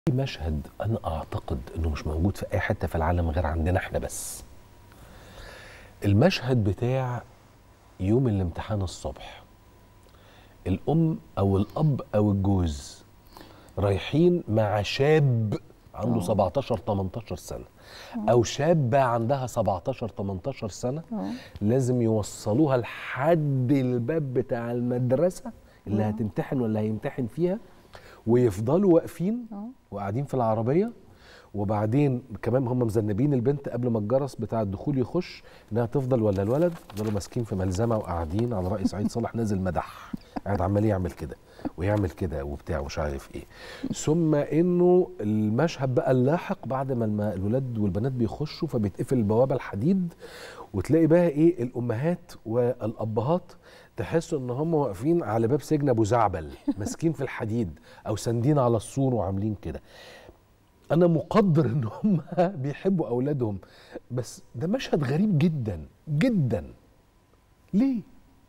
في مشهد انا اعتقد انه مش موجود في اي حته في العالم غير عندنا احنا بس المشهد بتاع يوم الامتحان الصبح الام او الاب او الجوز رايحين مع شاب عنده 17 18 سنه او شابه عندها 17 18 سنه لازم يوصلوها لحد الباب بتاع المدرسه اللي هتمتحن ولا هيمتحن فيها ويفضلوا واقفين وقاعدين في العربيه وبعدين كمان هم مذنبين البنت قبل ما الجرس بتاع الدخول يخش انها تفضل ولا الولد يفضلوا ماسكين في ملزمه وقاعدين على راي سعيد صالح نازل مدح قاعد عمال يعمل كده ويعمل كده وبتاع ومش عارف ايه ثم انه المشهد بقى اللاحق بعد ما الم- الولاد والبنات بيخشوا فبيتقفل البوابه الحديد وتلاقي بقى ايه الامهات والابهات تحسوا ان هم واقفين على باب سجن ابو زعبل ماسكين في الحديد او ساندين على السور وعاملين كده انا مقدر ان هم بيحبوا اولادهم بس ده مشهد غريب جدا جدا ليه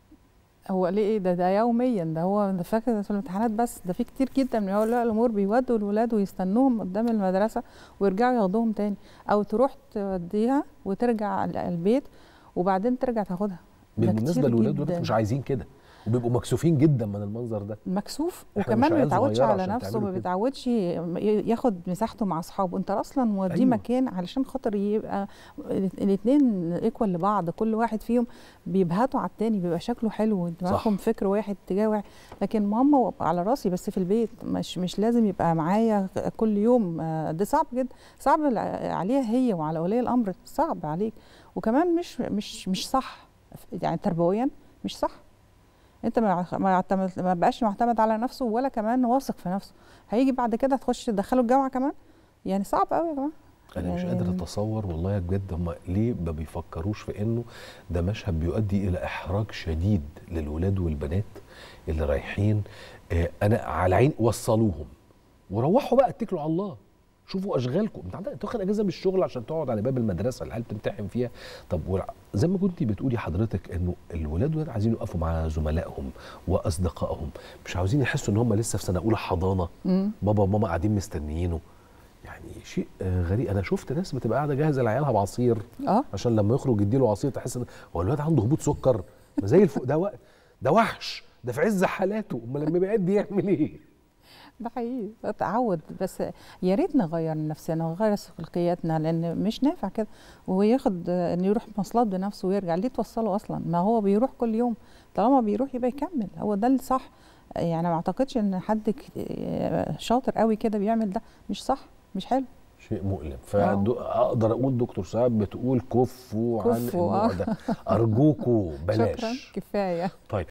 هو ليه ايه ده ده يوميا ده هو ده فاكر في الامتحانات بس ده في كتير جدا من اولياء الامور بيودوا الولاد ويستنوهم قدام المدرسه ويرجعوا ياخدوهم تاني او تروح توديها وترجع ال- البيت وبعدين ترجع تاخدها ده بالمناسبه كتير الولاد جداً. دول مش عايزين كده وبيبقوا مكسوفين جدا من المنظر ده مكسوف إحنا مش وكمان ما عيال بيتعودش صغيرة على عشان نفسه تعملوا ما كده. بيتعودش ي- ياخد مساحته مع اصحابه انت اصلا موديه أيوة. مكان علشان خاطر يبقى الاثنين ايكوال لبعض كل واحد فيهم بيبهتوا على التاني بيبقى شكله حلو دماغهم فكر واحد اتجاه واحد لكن ماما على راسي بس في البيت مش مش لازم يبقى معايا كل يوم آه، ده صعب جدا صعب عليها هي وعلى اولياء الامر صعب عليك وكمان مش مش مش صح يعني تربويا مش صح انت ما ما يعتمد ما بقاش معتمد على نفسه ولا كمان واثق في نفسه هيجي بعد كده تخش تدخله الجامعه كمان يعني صعب قوي يا جماعه انا مش يعني- قادر اتصور والله بجد هم ليه ما بيفكروش في انه ده مشهد بيؤدي الى احراج شديد للولاد والبنات اللي رايحين آه انا على عين وصلوهم وروحوا بقى اتكلوا على الله شوفوا اشغالكم انت عندك تاخد اجازه من الشغل عشان تقعد على باب المدرسه العيال بتمتحن فيها طب والع- زي ما كنتي بتقولي حضرتك انه الولاد ولاد عايزين يقفوا مع زملائهم واصدقائهم مش عاوزين يحسوا ان هم لسه في سنه اولى حضانه مم. بابا وماما قاعدين مستنيينه يعني شيء آه، غريب انا شفت ناس بتبقى قاعده جاهزه لعيالها بعصير اه عشان لما يخرج يديله عصير تحس ان هو الواد عنده هبوط سكر ما زي الفوق ده و... ده وحش ده في عز حالاته امال لما يبقى قد يعمل ايه ده حقيقي تعود بس يا ريت نغير من نفسنا ونغير سلوكياتنا لان مش نافع كده وياخد آه، انه يروح مواصلات بنفسه ويرجع ليه توصله اصلا ما هو بيروح كل يوم طالما بيروح يبقى يكمل هو ده الصح يعني ما اعتقدش ان حد ك- آه، شاطر قوي كده بيعمل ده مش صح مش حلو شيء مؤلم فاقدر اقول دكتور سعاد بتقول كفوا عن كفوا، النوع آه. ده ارجوكوا شكرا بلاش كفايه طيب